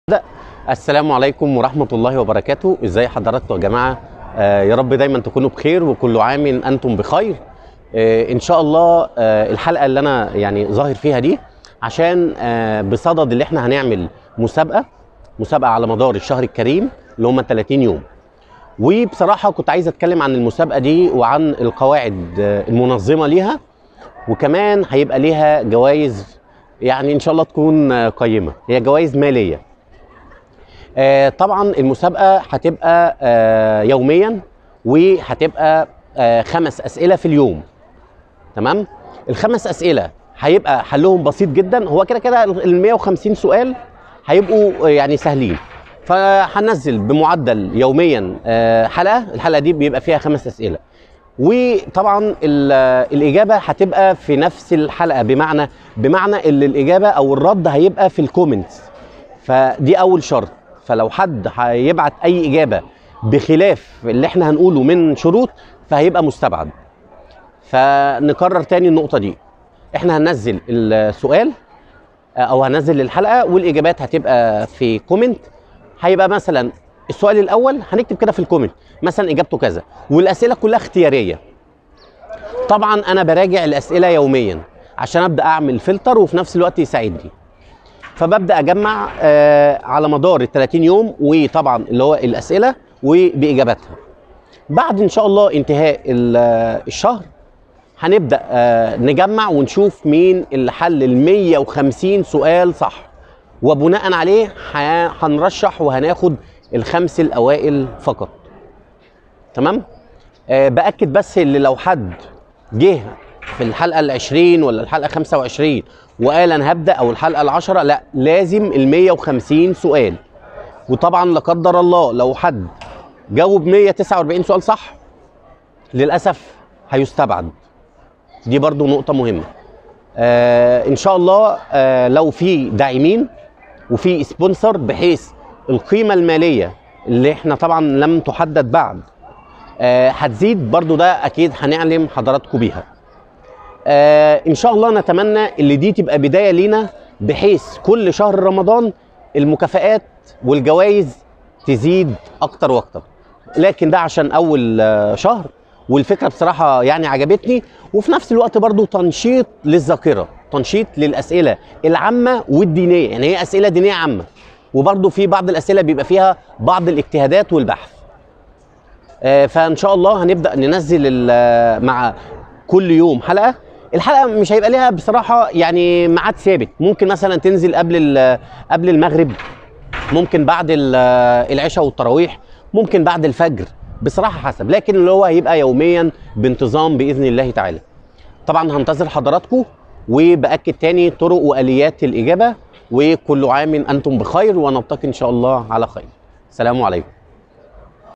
السلام عليكم ورحمة الله وبركاته ازاي حضراتكم يا جماعة آه يا رب دايما تكونوا بخير وكل عام انتم بخير آه ان شاء الله آه الحلقة اللي انا يعني ظاهر فيها دي عشان آه بصدد اللي احنا هنعمل مسابقة مسابقة على مدار الشهر الكريم اللي هم 30 يوم وبصراحة كنت عايز اتكلم عن المسابقة دي وعن القواعد آه المنظمة ليها وكمان هيبقى ليها جوائز يعني ان شاء الله تكون آه، قيمة هي جوائز مالية آه، طبعا المسابقه هتبقى آه، يوميا وهتبقى آه، خمس اسئله في اليوم تمام الخمس اسئله هيبقى حلهم بسيط جدا هو كده كده ال 150 سؤال هيبقوا آه، يعني سهلين فهنزل بمعدل يوميا آه، حلقه الحلقه دي بيبقى فيها خمس اسئله وطبعا ال- الاجابه هتبقى في نفس الحلقه بمعنى بمعنى ان الاجابه او الرد هيبقى في الكومنتس فدي اول شرط فلو حد هيبعت اي اجابه بخلاف اللي احنا هنقوله من شروط فهيبقى مستبعد فنكرر تاني النقطه دي احنا هننزل السؤال او هننزل الحلقه والاجابات هتبقى في كومنت هيبقى مثلا السؤال الاول هنكتب كده في الكومنت مثلا اجابته كذا والاسئله كلها اختياريه طبعا انا براجع الاسئله يوميا عشان ابدا اعمل فلتر وفي نفس الوقت يساعدني فببدا اجمع آه على مدار ال 30 يوم وطبعا اللي هو الاسئله وباجاباتها بعد ان شاء الله انتهاء ال- آه، الشهر هنبدا آه نجمع ونشوف مين اللي حل ال 150 سؤال صح وبناء عليه ه- هنرشح وهناخد الخمس الاوائل فقط تمام آه باكد بس اللي لو حد جه في الحلقه ال 20 ولا الحلقه 25 وقال انا هبدا او الحلقه ال 10 لا لازم ال 150 سؤال وطبعا لا قدر الله لو حد جاوب 149 سؤال صح للاسف هيستبعد دي برضو نقطه مهمه آه ان شاء الله آه لو في داعمين وفي سبونسر بحيث القيمه الماليه اللي احنا طبعا لم تحدد بعد آه هتزيد برضو ده اكيد هنعلم حضراتكم بيها آه ان شاء الله نتمنى اللي دي تبقى بدايه لينا بحيث كل شهر رمضان المكافآت والجوائز تزيد اكتر واكتر لكن ده عشان اول آه، شهر والفكره بصراحه يعني عجبتني وفي نفس الوقت برضو تنشيط للذاكره تنشيط للاسئله العامه والدينيه يعني هي اسئله دينيه عامه وبرضو في بعض الاسئله بيبقى فيها بعض الاجتهادات والبحث آه، فان شاء الله هنبدا ننزل ال- مع كل يوم حلقه الحلقه مش هيبقى ليها بصراحه يعني ميعاد ثابت ممكن مثلا تنزل قبل ال- قبل المغرب ممكن بعد ال- العشاء والتراويح ممكن بعد الفجر بصراحه حسب لكن اللي هو هيبقى يوميا بانتظام باذن الله تعالى طبعا هنتظر حضراتكم وباكد تاني طرق واليات الاجابه وكل عام انتم بخير ونلتقي ان شاء الله على خير السلام عليكم